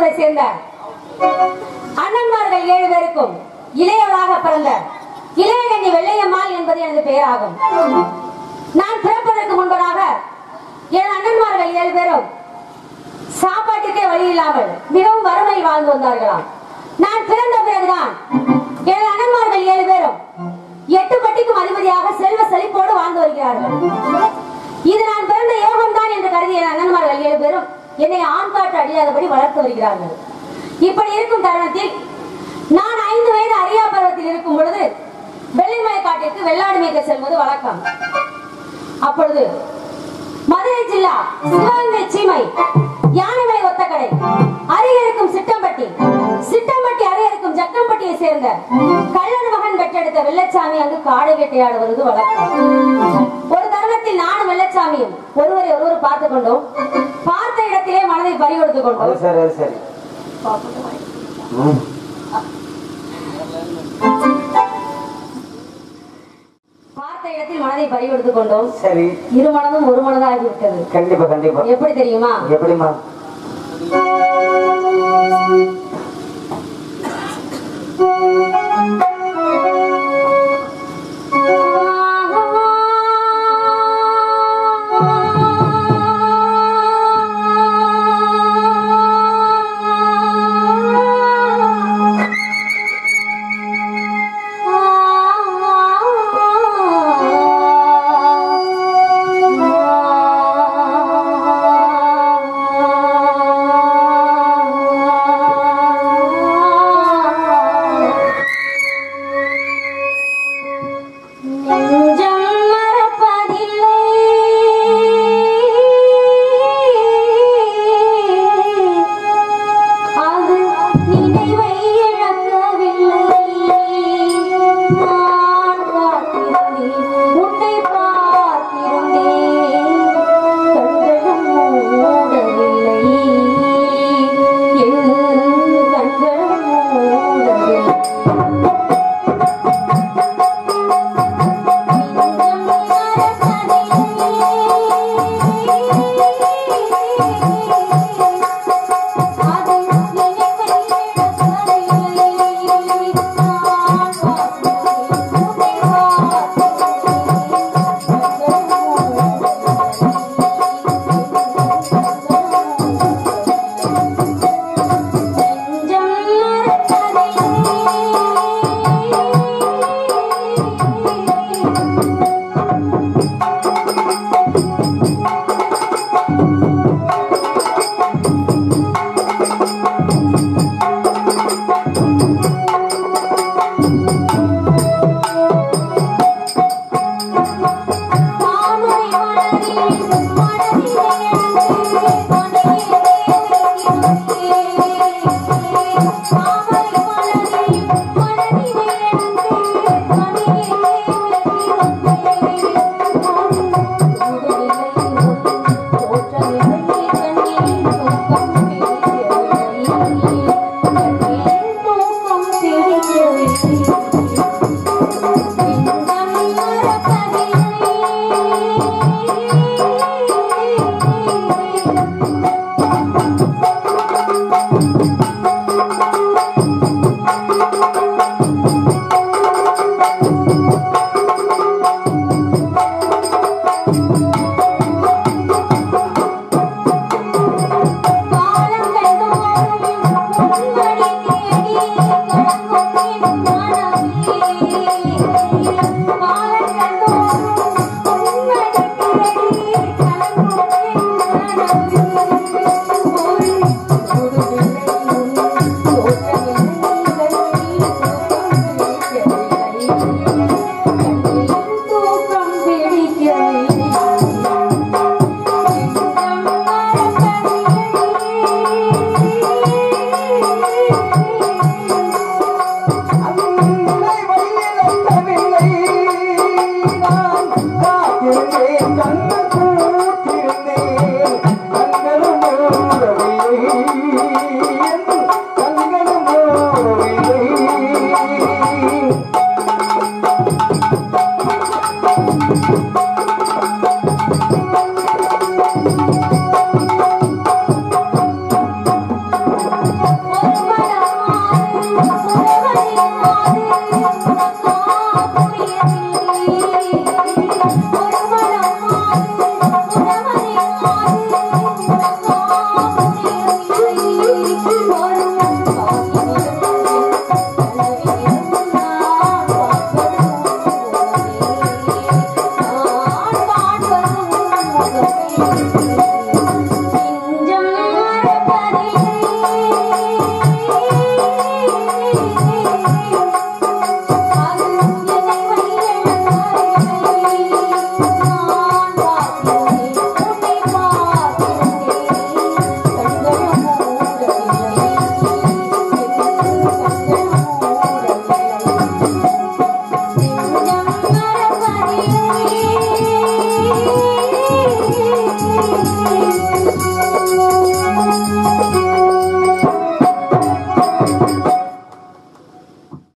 குலத்தை சேர்ந்த அண்ணன்மார்கள் ஏழு பேருக்கும் இளையவளாக பிறந்த இளையகண்ணி வெள்ளையம்மாள் என்பது எனது பெயராகும் நான் பிறப்பதற்கு முன்பதாக என் அண்ணன்மார்கள் ஏழு பேரும் சாப்பாட்டுக்கே வழி இல்லாமல் மிகவும் வறுமையில் வாழ்ந்து வந்தார்களாம் நான் பிறந்த பிறகுதான் என் அண்ணன்மார்கள் ஏழு பேரும் எட்டு பட்டிக்கும் அதிபதியாக செல்வ செழிப்போடு வாழ்ந்து வருகிறார்கள் இது நான் பிறந்த யோகம் தான் என்று கருதிய என் அண்ணன்மார்கள் ஏழு பேரும் என்னை ஆண் காட்டு அழியாதபடி வளர்த்து வருகிறார்கள் இப்படி இருக்கும் தருணத்தில் நான் ஐந்து வயது அரியா பருவத்தில் இருக்கும் பொழுது வெள்ளிமலை காட்டிற்கு வெள்ளாடு மேய்க்க செல்வது வழக்கம் அப்பொழுது மதுரை ஜில்லா சிவகங்கை சீமை யானைமலை ஒத்தக்கடை அருகே இருக்கும் சிட்டம்பட்டி சிட்டம்பட்டி அருகே இருக்கும் ஜக்கம்பட்டியை சேர்ந்த கள்ளன் மகன் பெற்றெடுத்த வெள்ளச்சாமி அங்கு காடை வேட்டையாடுவது வழக்கம் ஒரு தருணத்தில் நானும் வெள்ளச்சாமியும் ஒருவரை ஒருவர் பார்த்துக் கொண்டோம் பார்த்த இடத்திலே மனதை பறிகொடுத்துக் கொண்டோம் அது சரி அது சரி ம். பார்த்த இடத்தில் மனதை பறிகொடுத்துக் கொண்டோம் சரி இரு மனதும் ஒரு மனதாகிவிட்டது கண்டிப்பா கண்டிப்பா எப்படி தெரியுமா எப்படிமா நெஞ்சம் மறப்பதில்லை அது நினைவை இழக்கவில்லை நான் காத்திருந்தேன் உன்னை பார்த்திருந்தேன் கண்களும் மூடவில்லை என் கண்களும் மூடவில்லை